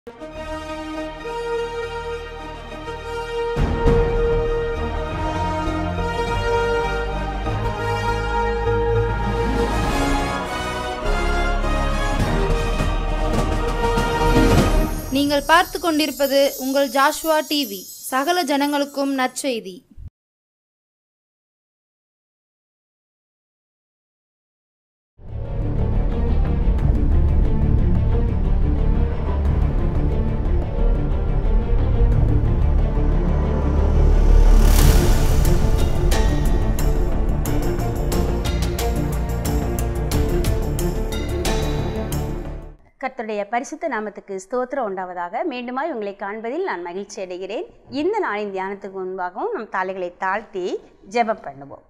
நீங்கள் பார்த்து கொண்டிருப்பது உங்கள் ஜாஷ்வா டிவி சகல ஜனங்களுக்கும் நற்செய்தி கர்த்தருடைய பரிசுத்த நாமத்துக்கு ஸ்தோத்திரம் உண்டாவதாக மீண்டுமாய் உங்களை காண்பதில் நான் மகிழ்ச்சி அடைகிறேன் இந்த நாளின் தியானத்துக்கு முன்பாகவும் நம் தலைகளை தாழ்த்தி ஜெபம் பண்ணுவோம்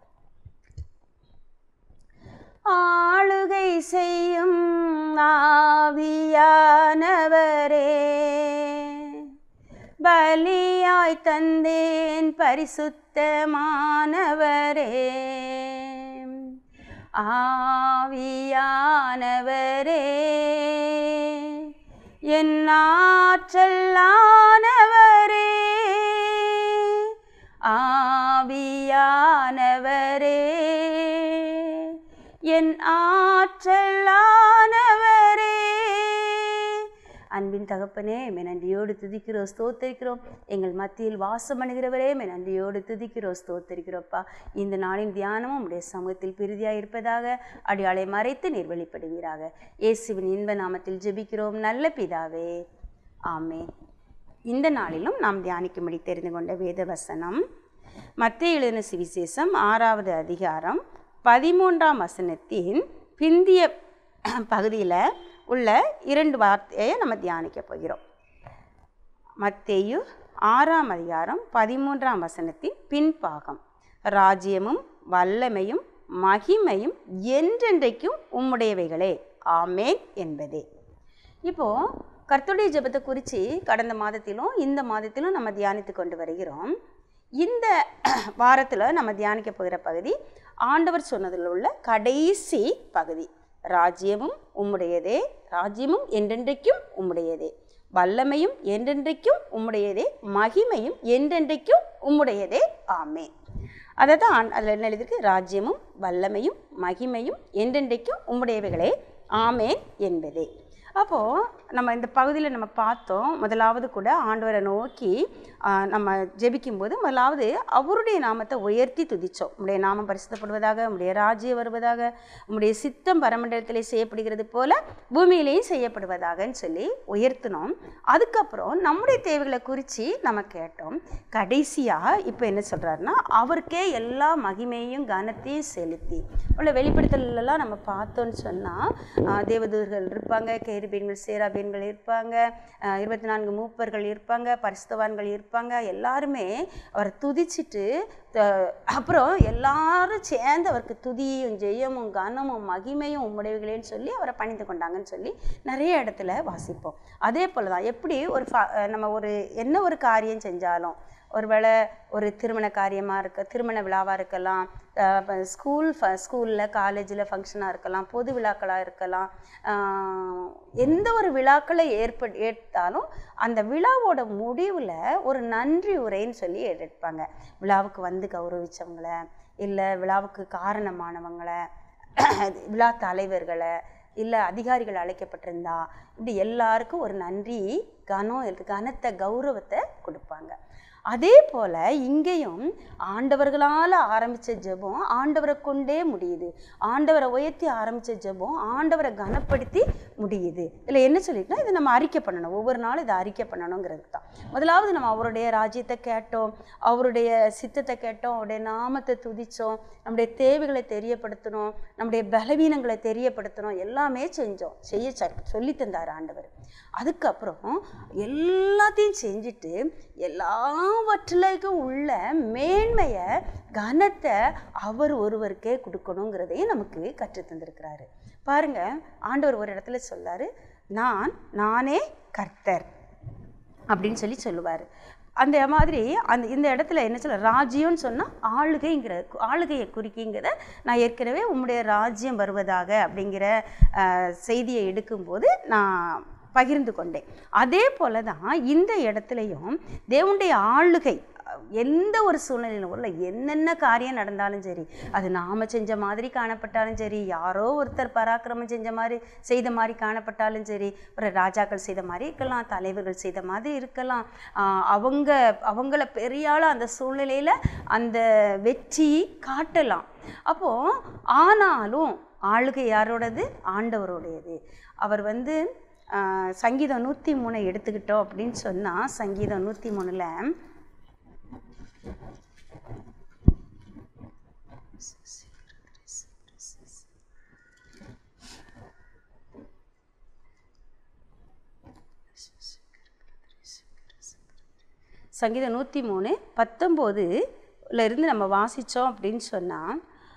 ஆளுகை செய்யும் ஆவியானவரே பலியாய் தந்தேன் பரிசுத்தமானவரே ஆவியானவரே என் ஆற்றலானவரே ஆவியானவரே என் ஆற்றலானவரே அன்பின் தகப்பனே மே நன்றியோடு துதிக்கிறோம் ஸ்தோத்தரிக்கிறோம் எங்கள் மத்தியில் வாசம் பண்ணுகிறவரே மே நன்றியோடு துதிக்கிறோம் ஸ்தோத்தரிக்கிறோப்பா இந்த நாளின் தியானமும் உடைய சமூகத்தில் பிரிதியாக இருப்பதாக அடியாளை மறைத்து நீர் வெளிப்படுவீராக இயேசுவின் இன்ப நாமத்தில் ஜெபிக்கிறோம் நல்ல பிதாவே ஆமே இந்த நாளிலும் நாம் தியானிக்கும்படி தெரிந்து கொண்ட வேத வசனம் மத்திய எழுதின சுவிசேஷம் ஆறாவது அதிகாரம் பதிமூன்றாம் வசனத்தின் பிந்திய பகுதியில் உள்ள இரண்டு வார்த்தையை நம்ம தியானிக்க போகிறோம் மத்தேயு ஆறாம் அதிகாரம் பதிமூன்றாம் வசனத்தின் பின்பாகம் ராஜ்யமும் வல்லமையும் மகிமையும் என்றென்றைக்கும் உம்முடையவைகளே ஆமேன் என்பதே இப்போது கர்த்தருடைய ஜெபத்தை குறித்து கடந்த மாதத்திலும் இந்த மாதத்திலும் நம்ம தியானித்து கொண்டு வருகிறோம் இந்த வாரத்தில் நம்ம தியானிக்க போகிற பகுதி ஆண்டவர் சொன்னதில் உள்ள கடைசி பகுதி ராஜ்யமும் உம்முடையதே ராஜ்யமும் என்றென்றைக்கும் உம்முடையதே வல்லமையும் என்றென்றைக்கும் உம்முடையதே மகிமையும் என்றென்றைக்கும் உம்முடையதே ஆமே அதை தான் அதில் என்ன எழுதியிருக்கு ராஜ்யமும் வல்லமையும் மகிமையும் என்றென்றைக்கும் உம்முடையவைகளே ஆமேன் என்பதே அப்போது நம்ம இந்த பகுதியில் நம்ம பார்த்தோம் முதலாவது கூட ஆண்டவரை நோக்கி ஆஹ், நம்ம ஜெபிக்கும்போது முதலாவது அவருடைய நாமத்தை உயர்த்தி துதித்தோம் உம்முடைய நாமம் பரிசுத்தப்படுவதாக உம்முடைய ராஜ்யம் வருவதாக உம்முடைய சித்தம் பரமண்டலத்திலே செய்யப்படுகிறது போல பூமியிலேயும் செய்யப்படுவதாகன்னு சொல்லி உயர்த்தினோம் அதுக்கப்புறம் நம்முடைய தேவைகளை குறித்து நம்ம கேட்டோம் கடைசியாக இப்போ என்ன சொல்கிறாருன்னா அவருக்கே எல்லா மகிமையும் கனத்தையும் செலுத்தி உள்ள வெளிப்படுத்தலெல்லாம் நம்ம பார்த்தோன்னு சொன்னால் தேவதூர்கள் இருப்பாங்க கேருபீன்கள் சேராபீன்கள் இருப்பாங்க ஆஹ் இருபத்தி நான்கு மூப்பர்கள் இருப்பாங்க பரிசுத்தவான்கள் இருப்பாங்க எல்லாருமே அவரை துதிச்சிட்டு த- அப்புறம் எல்லாரும் சேர்ந்து அவருக்கு துதியும் ஜெயமும் கனமும் மகிமையும் உம்முடையவைகளேன்னு சொல்லி அவரை பணிந்து கொண்டாங்கன்னு சொல்லி நிறைய இடத்துல வாசிப்போம் அதே போல் தான் எப்படி ஒரு ஃப- நம்ம ஒரு என்ன ஒரு காரியம் செஞ்சாலும் ஒருவேளை ஒரு திருமண காரியமாக இருக்க திருமண விழாவாக இருக்கலாம் அஹ் ஸ்கூல் ஃப ஸ்கூலில் காலேஜில் ஃபங்க்ஷனாக இருக்கலாம் பொது விழாக்களாக இருக்கலாம் ஆஹ் எந்த ஒரு விழாக்களை ஏற்ப ஏற்றாலும் அந்த விழாவோட முடிவில் ஒரு நன்றி உரைன்னு சொல்லி எடுப்பாங்க விழாவுக்கு வந்து கௌரவிச்சவங்கள இல்லை விழாவுக்கு காரணமானவங்களை விழா தலைவர்களை இல்லை அதிகாரிகள் அழைக்கப்பட்டிருந்தா இப்படி எல்லாருக்கும் ஒரு நன்றி கனம் இருக்கு கனத்த கௌரவத்தை கொடுப்பாங்க அதே போல் இங்கேயும் ஆண்டவர்களால் ஆரம்பித்த ஜெபம் ஆண்டவரை கொண்டே முடியுது ஆண்டவரை உயர்த்தி ஆரம்பித்த ஜெபம் ஆண்டவரை கனப்படுத்தி முடியுது இதில் என்ன சொல்லியிருக்கோம் இதை நம்ம அறிக்கை பண்ணணும் ஒவ்வொரு நாளும் இதை அறிக்கை பண்ணணுங்கிறது தான் முதலாவது நம்ம அவருடைய ராஜ்யத்தை கேட்டோம் அவருடைய சித்தத்தை கேட்டோம் அவருடைய நாமத்தை துதித்தோம் நம்முடைய தேவைகளை தெரியப்படுத்தணும் நம்முடைய பலவீனங்களை தெரியப்படுத்தணும் எல்லாமே செஞ்சோம் செய்ய சொ- சொல்லி தந்தார் ஆண்டவர் அதுக்கப்புறம் எல்லாத்தையும் செஞ்சுட்டு எல்லாவற்றிலையும் உள்ள மேன்மையை கனத்தை அவர் ஒருவருக்கே கொடுக்கணுங்கிறதையும் நமக்கு கற்றுத் தந்திருக்கிறாரு பாருங்க ஆண்டவர் ஒரு இடத்துல சொல்லாரு நான் நானே கர்த்தர் அப்படின்னு சொல்லி சொல்லுவார் அந்த மாதிரி அந்த இந்த இடத்துல என்ன சொல்ல ராஜ்யம்னு சொன்னால் ஆளுகைங்கிற ஆளுகையை குறிக்கிங்கிறத நான் ஏற்கனவே உம்முடைய ராஜ்யம் வருவதாக அப்படிங்கிற அஹ், செய்தியை எடுக்கும்போது நான் பகிர்ந்து கொண்டேன் அதே போல தான் இந்த இடத்துலையும் தேவனுடைய ஆளுகை எந்த ஒரு சூழ்நிலையிலும் உள்ள என்னென்ன காரியம் நடந்தாலும் சரி அது நாம செஞ்ச மாதிரி காணப்பட்டாலும் சரி யாரோ ஒருத்தர் பராக்கிரமம் செஞ்ச மாதிரி செய்த மாதிரி காணப்பட்டாலும் சரி ஒரு ராஜாக்கள் செய்த மாதிரி இருக்கலாம் தலைவர்கள் செய்த மாதிரி இருக்கலாம் ஆஹ் அவங்க அவங்கள பெரிய ஆளா அந்த சூழ்நிலையில் அந்த வெற்றி காட்டலாம் அப்போ ஆனாலும் ஆளுகை யாரோடது ஆண்டவருடையது அவர் வந்து ஆஹ் சங்கீதம் நூற்றி மூணை எடுத்துக்கிட்டோம் அப்படின்னு சொன்னால் சங்கீதம் நூற்றி மூணில் சங்கீதம் நூற்றி மூணு பத்தொம்போதுல இருந்து நம்ம வாசித்தோம் அப்படின்னு சொன்னால்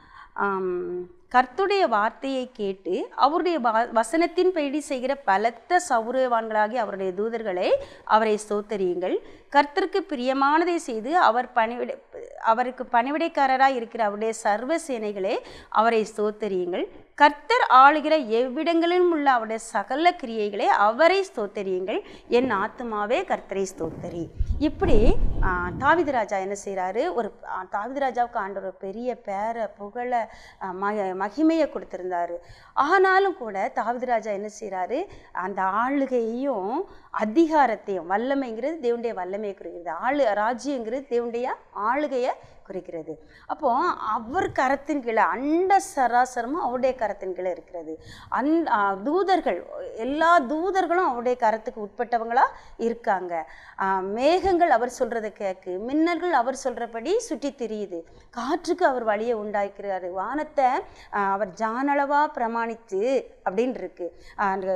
கர்த்துடைய வார்த்தையை கேட்டு அவருடைய வா- வசனத்தின்படி செய்கிற பலத்த சௌரியவான்களாகி அவருடைய தூதர்களை அவரை ஸ்தோத்தரியுங்கள் கர்த்தருக்கு பிரியமானதை செய்து அவர் பணிவிட அவருக்கு பணிவிடைக்காரராய் இருக்கிற அவருடைய சர்வ சேனைகளே அவரை ஸ்தோத்தரியுங்கள் கர்த்தர் ஆளுகிற எவ்விடங்களிலும் உள்ள அவருடைய சகல கிரியைகளை அவரை ஸ்தோத்தரியுங்கள் என் ஆத்துமாவே கர்த்தரை ஸ்தோத்தரி இப்படி ஆ, தாவீது ராஜா என்ன செய்கிறாரு ஒரு ஆ, தாவீது ராஜாவுக்கு ஆண்டவர் ஒரு பெரிய பேர புகழ ஆ, ம மகிமையை கொடுத்துருந்தாரு ஆனாலும் கூட தாவீது ராஜா என்ன செய்கிறாரு அந்த ஆளுகையையும் அதிகாரத்தையும் வல்லமைங்கிறது தேவனுடைய வல்லமையை குறிக்கிறது ஆளு ராஜ்யங்கிறது தேவனுடைய ஆளுகையை குறிக்கிறது அப்போ அவர் கரத்தின் கீழே அண்ட சராசரமும் அவருடைய கரத்தின் கீழே இருக்கிறது அந் ஆ, தூதர்கள் எல்லா தூதர்களும் அவருடைய கரத்துக்கு உட்பட்டவங்களா இருக்காங்க ஆ, மேகங்கள் அவர் சொல்றதை கேக்கு மின்னல்கள் அவர் சொல்றபடி சுற்றி திரியுது காற்றுக்கு அவர் வழியை உண்டாக்கிறாரு வானத்தை ஆ, அவர் ஜானளவா பிரமாணித்து அப்படின்னு இருக்கு ஆ, அந்த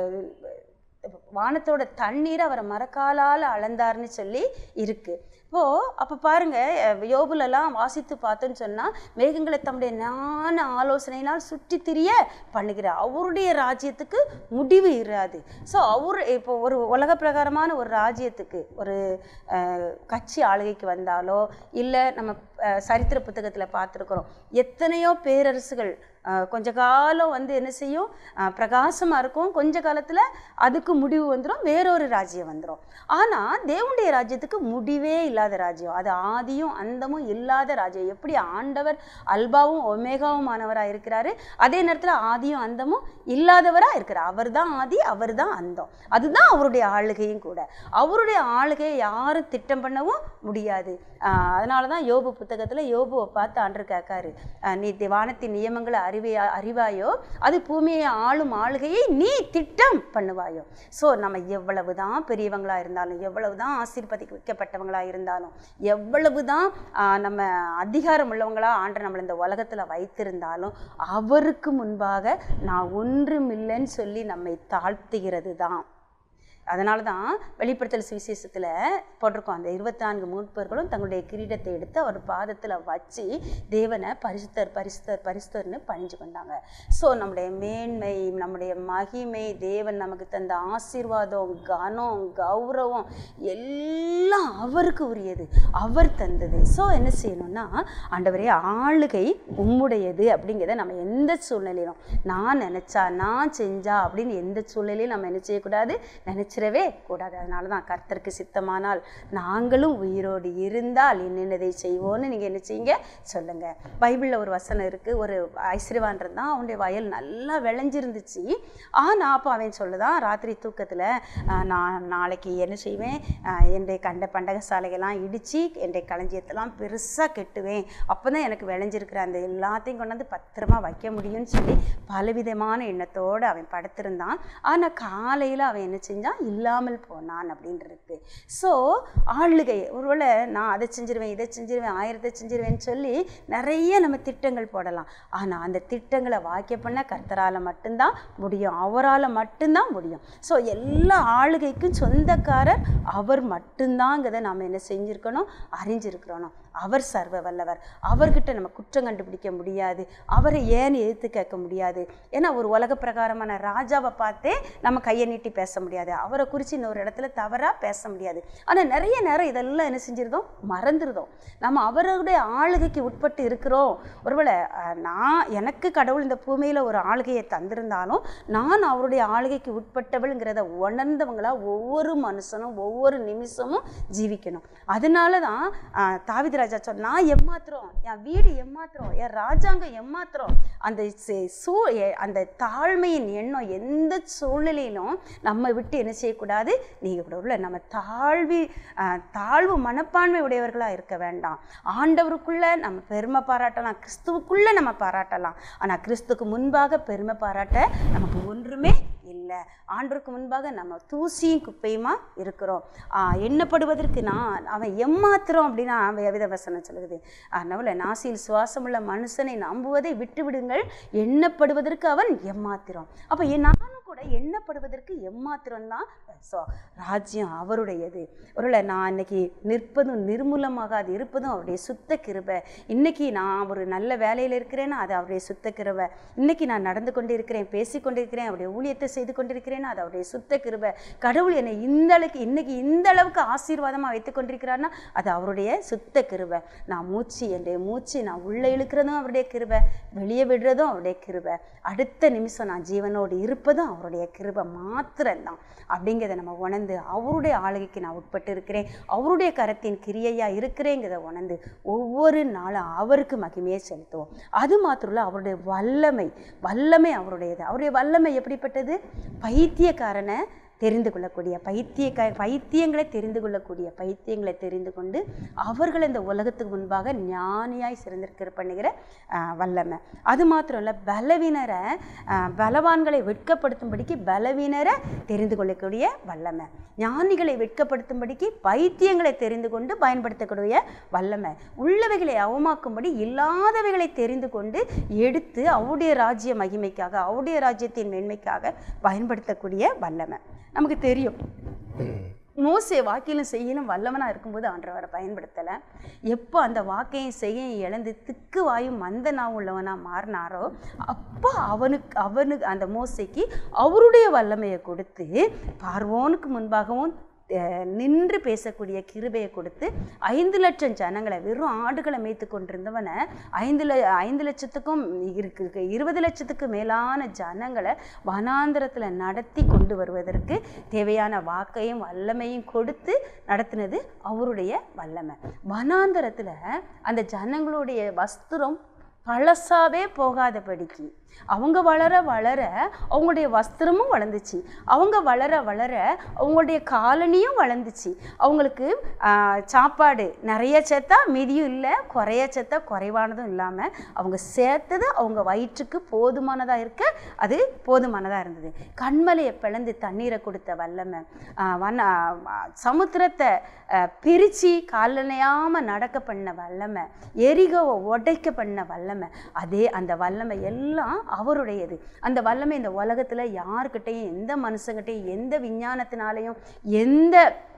வானத்தோட தண்ணீர் அவரை மரக்காலால் அளந்தார்னு சொல்லி இருக்கு இப்போ அப்போ பாருங்க அஹ் யோபுலெல்லாம் வாசித்து பார்த்தோன்னு சொன்னால் மேகங்களை தம்முடைய ஞான ஆலோசனையினால் சுற்றி திரிய பண்ணுகிறார் அவருடைய ராஜ்யத்துக்கு முடிவு இராது ஸோ அவர் இப்போ ஒரு உலக பிரகாரமான ஒரு ராஜ்யத்துக்கு ஒரு அஹ், கட்சி ஆளுகைக்கு வந்தாலோ இல்லை நம்ம அஹ், சரித்திர புத்தகத்தில் பார்த்துருக்குறோம் எத்தனையோ பேரரசுகள் அஹ், கொஞ்ச காலம் வந்து என்ன செய்யும் பிரகாசமாக இருக்கும் கொஞ்ச காலத்தில் அதுக்கு முடிவு வந்துடும் வேறொரு ராஜ்யம் வந்துடும் ஆனால் தேவனுடைய ராஜ்யத்துக்கு முடிவே இல்லாத ராஜ்யம் அது ஆதியும் அந்தமும் இல்லாத ராஜ்யம் எப்படி ஆண்டவர் அல்பாவும் ஒமேகாவும் ஆனவராக இருக்கிறாரு அதே நேரத்தில் ஆதியும் அந்தமும் இல்லாதவராக இருக்கிறார் அவர் தான் ஆதி அவர் தான் அந்தம் அதுதான் அவருடைய ஆளுகையும் கூட அவருடைய ஆளுகையை யாரும் திட்டம் பண்ணவும் முடியாது அதனால தான் யோபு புத்தகத்தில் யோபுவை பார்த்து ஆண்டு கேட்காரு ஆஹ் நீ தி- வானத்தின் நியமங்களை அறிவையா அறிவாயோ அது பூமியை ஆளும் ஆளுகையை நீ திட்டம் பண்ணுவாயோ ஸோ நம்ம எவ்வளவு தான் பெரியவங்களாக இருந்தாலும் எவ்வளவு தான் ஆசீர்வதிக்கப்பட்டவங்களாக இருந்தாலும் எவ்வளவு தான் ஆஹ் நம்ம அதிகாரம் உள்ளவங்களா ஆண்டு நம்மளை இந்த உலகத்தில் வைத்திருந்தாலும் அவருக்கு முன்பாக நான் ஒன்றுமில்லைன்னு சொல்லி நம்மை தாழ்த்துகிறது தான் அதனால தான் வெளிப்படுத்தல் சுவிசேஷத்தில் போட்டிருக்கோம் அந்த இருபத்தி நான்கு மூப்பர்களும் தங்களுடைய கிரீடத்தை எடுத்து அவர் பாதத்தில் வச்சு தேவனை பரிசுத்தர் பரிசுத்தர் பரிசுத்தர்னு பணிஞ்சு கொண்டாங்க ஸோ நம்முடைய மேன்மை நம்முடைய மகிமை தேவன் நமக்கு தந்த ஆசீர்வாதம் கனம் கௌரவம் எல்லாம் அவருக்கு உரியது அவர் தந்தது ஸோ என்ன செய்யணும்னா ஆண்டவரே ஆளுகை உம்முடையது அப்படிங்கிறத நம்ம எந்த சூழ்நிலையிலும் நான் நினச்சா நான் செஞ்சா அப்படின்னு எந்த சூழ்நிலையும் நம்ம என்ன செய்யக்கூடாது நினச்சிடவே கூடாது அதனால தான் கர்த்தருக்கு சித்தமானால் நாங்களும் உயிரோடு இருந்தால் என்னென்னதை செய்வோன்னு நீங்கள் என்ன செய்யுங்க சொல்லுங்கள் பைபிளில் ஒரு வசனம் இருக்குது ஒரு ஐஸ்வர்யவான் இருந்தான் அவனுடைய வயல் நல்லா விளைஞ்சிருந்துச்சு ஆனால் அப்போ அவன் சொல்லுதான் ராத்திரி தூக்கத்தில் நான் நாளைக்கு என்ன செய்வேன் ஆஹ் என்னுடைய கண்ட பண்டக சாலைகள்லாம் இடித்து என்னுடைய களஞ்சியத்தெல்லாம் பெருசாக கெட்டுவேன் அப்போ தான் எனக்கு விளைஞ்சிருக்கிற அந்த எல்லாத்தையும் கொண்டாந்து பத்திரமா வைக்க முடியும்னு சொல்லி பலவிதமான எண்ணத்தோடு அவன் படுத்திருந்தான் ஆனால் காலையில் அவன் என்ன செஞ்சான் இல்லாமல் போனான் அப்படின்றது ஸோ ஆளுகை ஒருவேளை நான் அதை செஞ்சிருவேன் இதை செஞ்சிருவேன் ஆயிரத்தை செஞ்சிருவேன்னு சொல்லி நிறைய நம்ம திட்டங்கள் போடலாம் ஆனால் அந்த திட்டங்களை வாக்கிய பண்ண கர்த்தரால் மட்டும்தான் முடியும் அவரால் மட்டும்தான் முடியும் ஸோ எல்லா ஆளுகைக்கும் சொந்தக்காரர் அவர் மட்டும்தாங்கிறத நாம் என்ன செஞ்சுருக்கணும் அறிஞ்சிருக்கிறோம் அவர் சர்வ வல்லவர் அவர்கிட்ட நம்ம குற்றம் கண்டுபிடிக்க முடியாது அவரை ஏன் எதிர்த்து கேட்க முடியாது ஏன்னா ஒரு உலக பிரகாரமான ராஜாவை பார்த்தே நம்ம கையை நீட்டி பேச முடியாது அவரை குறித்து இன்னொரு இடத்துல தவறாக பேச முடியாது ஆனால் நிறைய நேரம் இதெல்லாம் என்ன செஞ்சிருந்தோம் மறந்துருதோம் நம்ம அவருடைய ஆளுகைக்கு உட்பட்டு இருக்கிறோம் ஒருவேளை அஹ், நான் எனக்கு கடவுள் இந்த பூமியில் ஒரு ஆளுகையை தந்திருந்தாலும் நான் அவருடைய ஆளுகைக்கு உட்பட்டவளுங்கிறத உணர்ந்தவங்களா ஒவ்வொரு மனுஷனும் ஒவ்வொரு நிமிஷமும் ஜீவிக்கணும் அதனால தான் தாவித ராஜா சொன்ன நான் எம்மாத்திரம் என் வீடு எம்மாத்திரம் என் ராஜாங்கம் எம்மாத்திரம் அந்த சே- சூ எ- அந்த தாழ்மையின் எண்ணம் எந்த சூழ்நிலையிலும் நம்ம விட்டு என்ன செய்யக்கூடாது நீங்கள் கூட உள்ள நம்ம தாழ்வி ஆஹ், தாழ்வு மனப்பான்மை உடையவர்களாக இருக்க வேண்டாம் ஆண்டவருக்குள்ள நம்ம பெருமை பாராட்டலாம் கிறிஸ்துவுக்குள்ள நம்ம பாராட்டலாம் ஆனால் கிறிஸ்துக்கு முன்பாக பெருமை பாராட்ட நமக்கு ஒன்றுமே இல்லை ஆண்டவருக்கு முன்பாக நம்ம தூசியும் குப்பையுமா இருக்கிறோம் ஆஹ், எண்ணப்படுவதற்கு நான் அவன் எம்மாத்திரம் அப்படின்னா வேத வசனம் சொல்லுது அதனால நாசியில் சுவாசமுள்ள மனுஷனை நம்புவதை விட்டு விடுங்கள் எண்ணப்படுவதற்கு அவன் எம்மாத்திரம் அப்போ நானும் கூட எண்ணப்படுவதற்கு எம்மாத்திரம் தான் ஸோ ராஜ்யம் அவருடையது ஒருவேளை நான் இன்னைக்கு நிற்பதும் நிர்மூலமாகாது இருப்பதும் அவருடைய சுத்த கிருபை இன்னைக்கு நான் ஒரு நல்ல வேலையில் இருக்கிறேன்னா அது அவருடைய சுத்த கிருபை இன்னைக்கு நான் நடந்து கொண்டு இருக்கிறேன் பேசி கொண்டிருக்கிறேன் அவருடைய ஊழியத்தை செய்து கொண்டிருக்கிறேன்னா அது அவருடைய சுத்த கிருபை கடவுள் என்னை இந்த அளவுக்கு இன்னைக்கு இந்த அளவுக்கு ஆசீர்வாதமாக வைத்து கொண்டிருக்கிறார்னா அது அவருடைய சுத்த கிருபை நான் மூச்சு என்னுடைய மூச்சு நான் உள்ளே இழுக்கிறதும் அவருடைய கிருபை வெளியே விடுறதும் அவருடைய கிருபை அடுத்த நிமிஷம் நான் ஜீவனோடு இருப்பதும் அவருடைய கிருபை மாத்திரம்தான் அப்படிங்கிறத நம்ம உணர்ந்து அவருடைய ஆளுகைக்கு நான் உட்பட்டு இருக்கிறேன் அவருடைய கரத்தின் கிரியையாக இருக்கிறேங்கிறத உணர்ந்து ஒவ்வொரு நாளும் அவருக்கு மகிமையை செலுத்துவோம் அது மாத்திரம் இல்ல அவருடைய வல்லமை வல்லமை அவருடையது அவருடைய வல்லமை எப்படிப்பட்டது பைத்தியக்காரனை தெரிந்து கொள்ளக்கூடிய பைத்தியக்க பைத்தியங்களை தெரிந்து கொள்ளக்கூடிய பைத்தியங்களை தெரிந்து கொண்டு அவர்கள் இந்த உலகத்துக்கு முன்பாக ஞானியாய் சிறந்திருக்கிற பண்ணுகிற ஆஹ், வல்லமை அது மாத்திரம் இல்லை பலவீனரை ஆஹ், பலவான்களை வெட்கப்படுத்தும்படிக்கு பலவீனரை தெரிந்து கொள்ளக்கூடிய வல்லமை ஞானிகளை வெட்கப்படுத்தும்படிக்கு பைத்தியங்களை தெரிந்து கொண்டு பயன்படுத்தக்கூடிய வல்லமை உள்ளவைகளை அவமாக்கும்படி இல்லாதவைகளை தெரிந்து கொண்டு எடுத்து அவருடைய ராஜ்ய மகிமைக்காக அவருடைய ராஜ்யத்தின் மேன்மைக்காக பயன்படுத்தக்கூடிய வல்லமை நமக்கு தெரியும் மோசே வாக்கிலும் செய்யலும் வல்லவனாக இருக்கும்போது ஆண்டவரை பயன்படுத்தலை எப்போ அந்த வாக்கையும் செய்யையும் இழந்து திக்கு வாயும் மந்த நாவும் உள்ளவனாக மாறினாரோ அப்போ அவனுக்கு அவனுக்கு அந்த மோசைக்கு அவருடைய வல்லமையை கொடுத்து பார்வோனுக்கு முன்பாகவும் அஹ், நின்று பேசக்கூடிய கிருபையை கொடுத்து ஐந்து லட்சம் ஜனங்களை வெறும் ஆடுகளை மேய்த்து கொண்டிருந்தவனை ஐந்து ல ஐந்து லட்சத்துக்கும் இருக்கு இருபது லட்சத்துக்கு மேலான ஜனங்களை வனாந்திரத்தில் நடத்தி கொண்டு வருவதற்கு தேவையான வாக்கையும் வல்லமையும் கொடுத்து நடத்தினது அவருடைய வல்லமை வனாந்திரத்தில் அந்த ஜனங்களுடைய வஸ்திரம் பழசாவே போகாதபடிக்கு அவங்க வளர வளர அவங்களுடைய வஸ்திரமும் வளர்ந்துச்சு அவங்க வளர வளர அவங்களுடைய காலனியும் வளர்ந்துச்சு அவங்களுக்கு ஆஹ், சாப்பாடு நிறைய சேர்த்தா மீதியும் இல்லை குறைய சேர்த்தா குறைவானதும் இல்லாமல் அவங்க சேர்த்தது அவங்க வயிற்றுக்கு போதுமானதாக இருக்க அது போதுமானதாக இருந்தது கண்மலையை பிளந்து தண்ணீரை கொடுத்த வல்லமை ஆஹ், வன ஆஹ், சமுத்திரத்தை பிரித்து காலனையாமல் நடக்க பண்ண வல்லமை எரிகோவை உடைக்க பண்ண வல்லமை அதே அந்த வல்லமை எல்லாம் அவருடையது அந்த வல்லமை இந்த உலகத்தில் யாருக்கிட்டையும் எந்த மனுஷங்கிட்டையும் எந்த விஞ்ஞானத்தினாலையும் எந்த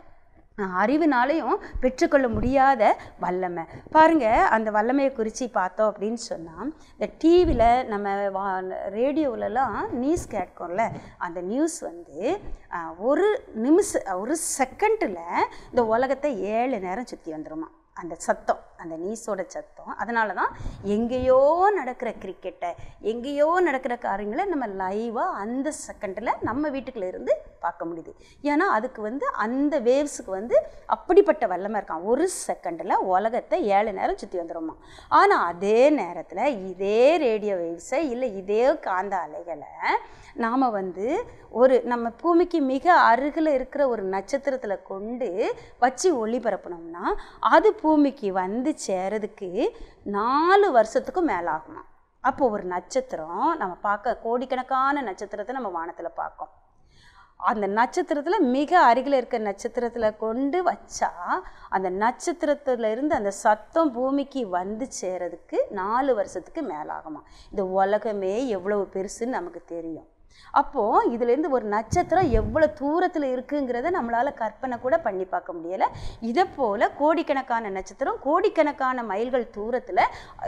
அஹ், அறிவினாலையும் பெற்றுக்கொள்ள முடியாத வல்லமை பாருங்க அந்த வல்லமையை குறித்து பார்த்தோம் அப்படின்னு சொன்னால் இந்த டிவியில் நம்ம வா ரேடியோவிலலாம் நியூஸ் கேட்கோம்ல அந்த நியூஸ் வந்து அஹ், ஒரு நிமிஷ ஒரு செகண்டில் இந்த உலகத்தை ஏழு நேரம் சுற்றி வந்துருமா அந்த சத்தம் அந்த நீஸோட சத்தம் அதனால தான் எங்கேயோ நடக்கிற கிரிக்கெட்டை எங்கேயோ நடக்கிற காரியங்களை நம்ம லைவாக அந்த செகண்டில் நம்ம வீட்டுக்குள்ள இருந்து பார்க்க முடியுது ஏன்னா அதுக்கு வந்து அந்த வேவ்ஸுக்கு வந்து அப்படிப்பட்ட வல்லமை இருக்கான் ஒரு செகண்டில் உலகத்தை ஏழு நேரம் சுற்றி வந்துடுமா ஆனால் அதே நேரத்தில் இதே ரேடியோ வேவ்ஸை இல்லை இதே காந்த அலைகளை நாம் வந்து ஒரு நம்ம பூமிக்கு மிக அருகில் இருக்கிற ஒரு நட்சத்திரத்தில் கொண்டு வச்சு ஒளிபரப்பினோம்னா அது பூமிக்கு வந்து சேரதுக்கு நாலு வருஷத்துக்கும் மேலே ஆகுமா அப்போ ஒரு நட்சத்திரம் நம்ம பார்க்க கோடிக்கணக்கான நட்சத்திரத்தை நம்ம வானத்தில் பார்க்கோம் அந்த நட்சத்திரத்தில் மிக அருகில் இருக்க நட்சத்திரத்தில் கொண்டு வச்சா அந்த நட்சத்திரத்துல இருந்து அந்த சத்தம் பூமிக்கு வந்து சேரதுக்கு நாலு வருஷத்துக்கு மேலாகுமா இந்த உலகமே எவ்வளவு பெருசுன்னு நமக்கு தெரியும் அப்போது இதுலேருந்து ஒரு நட்சத்திரம் எவ்வளோ தூரத்தில் இருக்குங்கிறத நம்மளால் கற்பனை கூட பண்ணி பார்க்க முடியலை இதை போல் கோடிக்கணக்கான நட்சத்திரம் கோடிக்கணக்கான மைல்கள் தூரத்தில்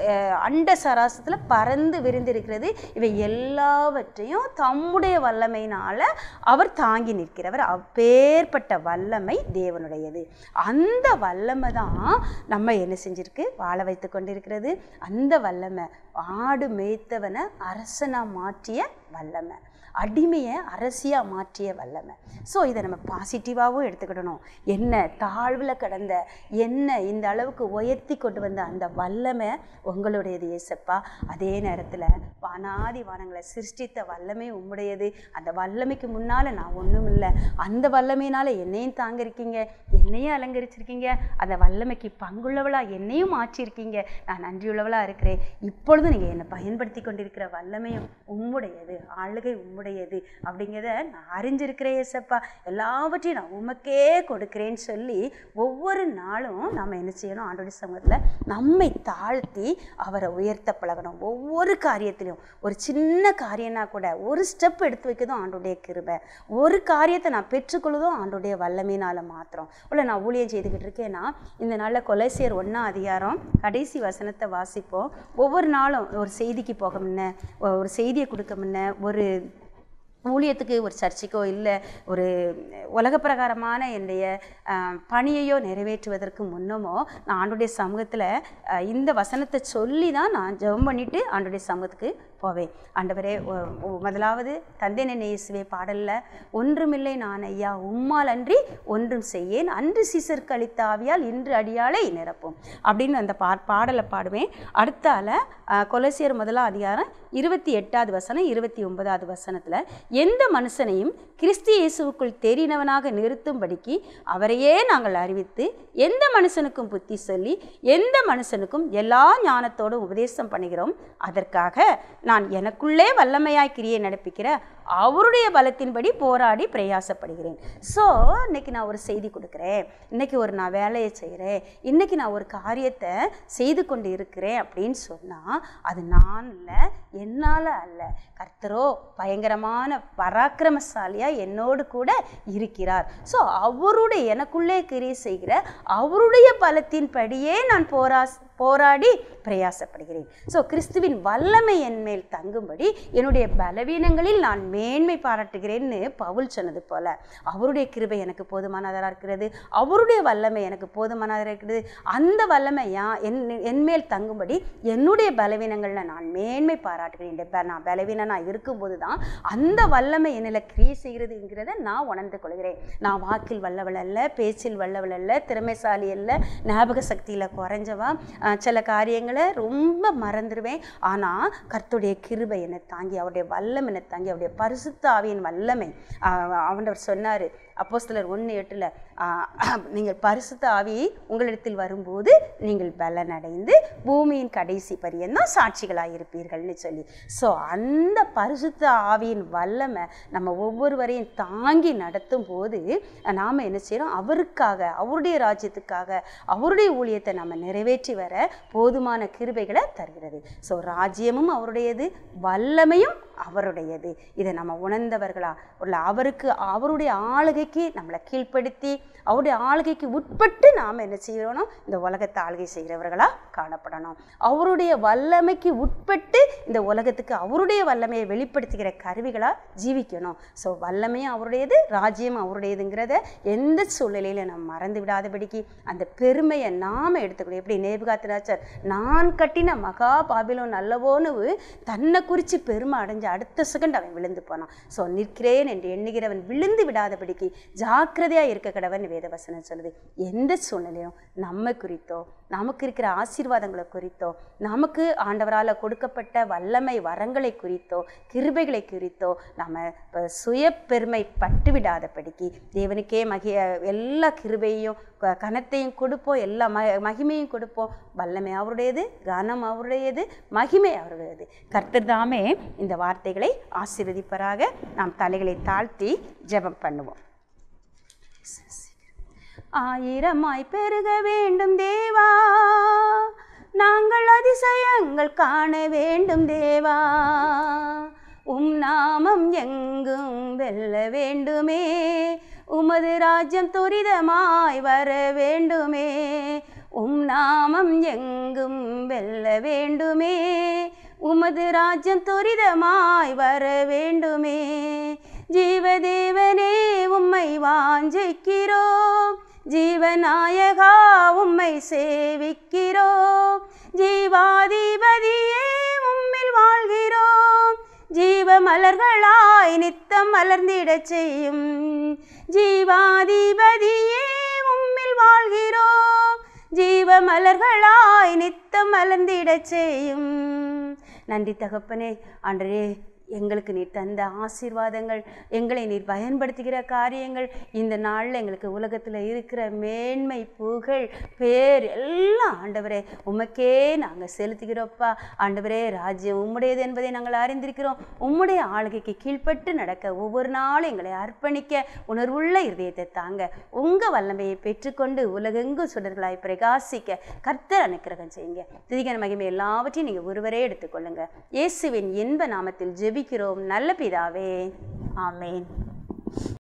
அண்ட சராசத்தில் பறந்து விரிந்திருக்கிறது இவை எல்லாவற்றையும் தம்முடைய வல்லமையினால் அவர் தாங்கி நிற்கிறவர் அப்பேற்பட்ட வல்லமை தேவனுடையது அந்த வல்லமை தான் நம்ம என்ன செஞ்சிருக்கு வாழ வைத்து கொண்டிருக்கிறது அந்த வல்லமை ஆடு மேய்த்தவனை அரசனாக மாற்றிய வல்லமை அடிமையை அரசியாக மாற்றிய வல்லமை ஸோ இதை நம்ம பாசிட்டிவாகவும் எடுத்துக்கிடணும் என்ன தாழ்வில் கடந்த என்ன இந்த அளவுக்கு உயர்த்தி கொண்டு வந்த அந்த வல்லமை உங்களுடையது ஏசப்பா அதே நேரத்தில் வானாதி வானங்களை சிருஷ்டித்த வல்லமை உம்முடையது அந்த வல்லமைக்கு முன்னால் நான் ஒன்றும் இல்லை அந்த வல்லமையினால் என்னையும் தாங்கிருக்கீங்க என்னையும் அலங்கரிச்சிருக்கீங்க அந்த வல்லமைக்கு பங்குள்ளவளாக என்னையும் மாற்றிருக்கீங்க நான் நன்றியுள்ளவளாக இருக்கிறேன் இப்பொழுதும் நீங்கள் என்னை பயன்படுத்தி கொண்டிருக்கிற வல்லமையும் உம்முடையது ஆளுகை உம்முடையது அப்படிங்கிறத நான் அறிஞ்சிருக்கிறேன் ஏசப்பா எல்லாவற்றையும் நான் உமக்கே கொடுக்கிறேன்னு சொல்லி ஒவ்வொரு நாளும் நம்ம என்ன செய்யணும் ஆண்டோட சமூகத்தில் நம்மை தாழ்த்தி அவரை உயர்த்த பழகணும் ஒவ்வொரு காரியத்திலையும் ஒரு சின்ன காரியம்னா கூட ஒரு ஸ்டெப் எடுத்து வைக்கதும் ஆண்டோடைய கிருபை ஒரு காரியத்தை நான் பெற்றுக்கொள்வதும் ஆண்டோடைய வல்லமையினால் மாத்திரம் இல்லை நான் ஊழியம் செய்துக்கிட்டு இருக்கேன்னா இந்த நாளில் கொலைசியர் ஒன்றா அதிகாரம் கடைசி வசனத்தை வாசிப்போம் ஒவ்வொரு நாளும் ஒரு செய்திக்கு போக முன்ன ஒரு செய்தியை கொடுக்க முன்ன ஒரு ஊழியத்துக்கு ஒரு சர்ச்சுக்கோ இல்லை ஒரு உலக பிரகாரமான என்னுடைய அஹ், பணியையோ நிறைவேற்றுவதற்கு முன்னமோ நான் ஆண்டுடைய சமூகத்தில் அஹ், இந்த வசனத்தை சொல்லி தான் நான் ஜெபம் பண்ணிவிட்டு ஆண்டுடைய சமூகத்துக்கு போவேன் ஆண்டவரே ஒ- ஒ- முதலாவது தந்தை நினை இயேசுவே பாடலில் ஒன்றுமில்லை நான் ஐயா உம்மால் அன்றி ஒன்றும் செய்யேன் அன்று சீசருக்கு அளித்த ஆவியால் இன்று அடியாளை நிரப்பும் அப்படின்னு அந்த பா பாடலை பாடுவேன் அடுத்தால அஹ், கொலோசியர் முதலாம் அதிகாரம் இருபத்தி எட்டாவது வசனம் இருபத்தி ஒன்பதாவது வசனத்தில் எந்த மனுஷனையும் கிறிஸ்து இயேசுவுக்குள் தெரிந்தவனாக நிறுத்தும்படிக்கு அவரையே நாங்கள் அறிவித்து எந்த மனுஷனுக்கும் புத்தி சொல்லி எந்த மனுஷனுக்கும் எல்லா ஞானத்தோடும் உபதேசம் பண்ணுகிறோம் அதற்காக நான் எனக்குள்ளே வல்லமையாய் கிரியை நடப்பிக்கிற அவருடைய பலத்தின்படி போராடி பிரயாசப்படுகிறேன் ஸோ இன்னைக்கு நான் ஒரு செய்தி கொடுக்குறேன் இன்னைக்கு ஒரு நான் வேலையை செய்கிறேன் இன்னைக்கு நான் ஒரு காரியத்தை செய்து கொண்டு இருக்கிறேன் அப்படின்னு சொன்னால் அது நான் இல்லை என்னால் அல்ல கர்த்தரோ பயங்கரமான பராக்கிரமசாலியாக என்னோடு கூட இருக்கிறார் ஸோ அவருடைய எனக்குள்ளே கிரியை செய்கிற அவருடைய பலத்தின்படியே நான் போரா போராடி பிரயாசப்படுகிறேன் ஸோ கிறிஸ்துவின் வல்லமை என் மேல் தங்கும்படி என்னுடைய பலவீனங்களில் நான் மேன்மை பாராட்டுகிறேன்னு பவுல் சொன்னது போல அவருடைய கிருபை எனக்கு போதுமானதாக இருக்கிறது அவருடைய வல்லமை எனக்கு போதுமானதாக இருக்கிறது அந்த வல்லமை யா- என் என் மேல் தங்கும்படி என்னுடைய பலவீனங்களில் நான் மேன்மை பாராட்டுகிறேன் இந்த ப- நான் பலவீனனாக இருக்கும்போது தான் அந்த வல்லமை என்னில் கிரியை செய்கிறதுங்கிறத நான் உணர்ந்து கொள்கிறேன் நான் வாக்கில் வல்லவள் அல்ல பேச்சில் வல்லவள் அல்ல திறமைசாலி அல்ல ஞாபக சக்தியில் குறைஞ்சவா அஹ், சில காரியங்களை ரொம்ப மறந்துடுவேன் ஆனால் கர்த்தருடைய கிருபை என்னை தாங்கி அவருடைய வல்லம் என்னை தாங்கி அவருடைய பரிசுத்த ஆவியின் வல்லமை அஹ், ஆண்டவர் சொன்னார் அப்போஸ்தலர் ஒன்று எட்டில் நீங்கள் பரிசுத்த ஆவி உங்களிடத்தில் வரும்போது நீங்கள் பலனடைந்து பூமியின் கடைசி பரியந்தான் சாட்சிகளாக இருப்பீர்கள்னு சொல்லி ஸோ அந்த பரிசுத்த ஆவியின் வல்லமை நம்ம ஒவ்வொருவரையும் தாங்கி நடத்தும் போது நாம் என்ன செய்கிறோம் அவருக்காக அவருடைய ராஜ்யத்துக்காக அவருடைய ஊழியத்தை நம்ம நிறைவேற்றி வர போதுமான கிருபைகளை தருகிறது ஸோ ராஜ்யமும் அவருடையது வல்லமையும் அவருடையது இதை நம்ம உணர்ந்தவர்களா உள்ள அவருக்கு அவருடைய ஆளுகைக்கு நம்மளை கீழ்ப்படுத்தி அவருடைய ஆளுகைக்கு உட்பட்டு நாம் என்ன செய்யணும் இந்த உலகத்தை ஆளுகை செய்கிறவர்களாக காணப்படணும் அவருடைய வல்லமைக்கு உட்பட்டு இந்த உலகத்துக்கு அவருடைய வல்லமையை வெளிப்படுத்துகிற கருவிகளாக ஜீவிக்கணும் ஸோ வல்லமையும் அவருடையது ராஜ்யம் அவருடையதுங்கிறத எந்த சூழ்நிலையில் நம்ம மறந்து விடாதபடிக்கு அந்த பெருமையை நாம் எடுத்துக்கணும் எப்படி நேபுகாத்திராச்சர் நான் கட்டின மகா பாபிலோன் அல்லவோன்னு தன்னை குறித்து பெருமை அடைஞ்ச அடுத்த செகண்ட் அவன் விழுந்து போனான் ஸோ நிற்கிறேன் என்று எண்ணுகிறவன் விழுந்து விடாதபடிக்கு ஜாக்கிரதையாக இருக்க கடவன் வேதவசனம் சொல்லுது எந்த சூழ்நிலையும் நம்ம குறித்தோ நமக்கு இருக்கிற ஆசீர்வாதங்களை குறித்தோ நமக்கு ஆண்டவரால் கொடுக்கப்பட்ட வல்லமை வரங்களை குறித்தோ கிருபைகளை குறித்தோ நம்ம இப்ப சுய பெருமை பட்டு விடாதபடிக்கு தேவனுக்கே மகிய எல்லா கிருபையும் க- கனத்தையும் கொடுப்போம் எல்லா ம மகிமையும் கொடுப்போம் வல்லமை அவருடையது கனம் அவருடையது மகிமை அவருடையது கர்த்தர் தாமே இந்த வார்த்தைகளை ஆசீர்வதிப்பராக நாம் தலைகளை தாழ்த்தி ஜெபம் பண்ணுவோம் ஆயிரமாய் பெருக வேண்டும் தேவா நாங்கள் அதிசயங்கள் காண வேண்டும் தேவா உம் நாமம் எங்கும் வெல்ல வேண்டுமே உமது ராஜ்யம் துரிதமாய் வர வேண்டுமே உம் நாமம் எங்கும் வெல்ல வேண்டுமே உமது ராஜ்யம் துரிதமாய் வர வேண்டுமே ஜீவதேவனே உம்மை வாஞ்சிக்கிறோம் ஜீவநாயகா உம்மை சேவிக்கிறோம் ஜீவாதிபதியே உம்மில் வாழ்கிறோம் ஜீவ மலர்களாய் நித்தம் மலர்ந்திடச் செய்யும் ஜீவாதிபதியே உம்மில் வாழ்கிறோம் ஜீவ மலர்களாய் நித்தம் மலர்ந்திடச் செய்யும் நன்றி தகப்பனே ஆண்டரே எங்களுக்கு நீர் தந்த ஆசீர்வாதங்கள் எங்களை நீர் பயன்படுத்துகிற காரியங்கள் இந்த நாளில் எங்களுக்கு உலகத்தில் இருக்கிற மேன்மை புகழ் பேர் எல்லாம் ஆண்டவரே உமக்கே நாங்கள் செலுத்துகிறோப்பா ஆண்டவரே ராஜ்யம் உம்முடையது என்பதை நாங்கள் அறிந்திருக்கிறோம் உம்முடைய ஆளுகைக்கு கீழ்ப்பட்டு நடக்க ஒவ்வொரு நாளும் எங்களை அர்ப்பணிக்க உணர்வுள்ள இருதயத்தை தாங்க உங்கள் வல்லமையை பெற்றுக்கொண்டு உலகெங்கும் சுடர்களாய் பிரகாசிக்க கர்த்தர் அனுக்கிரகம் செய்யுங்க திதிகன மகிமை எல்லாவற்றையும் நீங்கள் ஒருவரே எடுத்துக்கொள்ளுங்க இயேசுவின் இன்ப நாமத்தில் ஜெபிக்கிறோம் நல்ல பிதாவே ஆமேன்